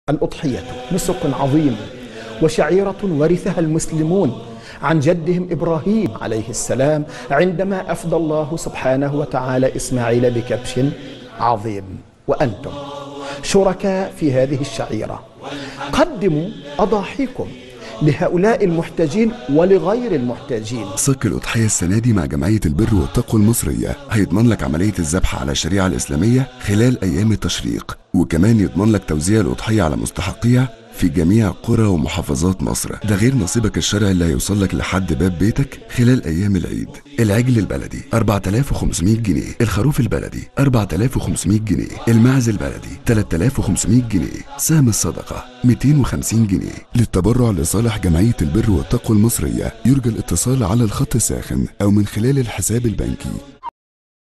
الأضحية نسك عظيم وشعيرة ورثها المسلمون عن جدهم ابراهيم عليه السلام عندما افدى الله سبحانه وتعالى اسماعيل بكبش عظيم وانتم شركاء في هذه الشعيره قدموا اضاحيكم لهؤلاء المحتاجين ولغير المحتاجين صك الأضحية السنة دي مع جمعية البر والتقوى المصرية هيضمن لك عملية الذبح على الشريعة الإسلامية خلال أيام التشريق وكمان يضمن لك توزيع الأضحية على مستحقيها في جميع قرى ومحافظات مصر ده غير نصيبك الشرعي اللي هيوصل لك لحد باب بيتك خلال ايام العيد العجل البلدي 4500 جنيه الخروف البلدي 4500 جنيه المعز البلدي 3500 جنيه سهم الصدقه 250 جنيه للتبرع لصالح جمعيه البر والتقوى المصريه يرجى الاتصال على الخط الساخن او من خلال الحساب البنكي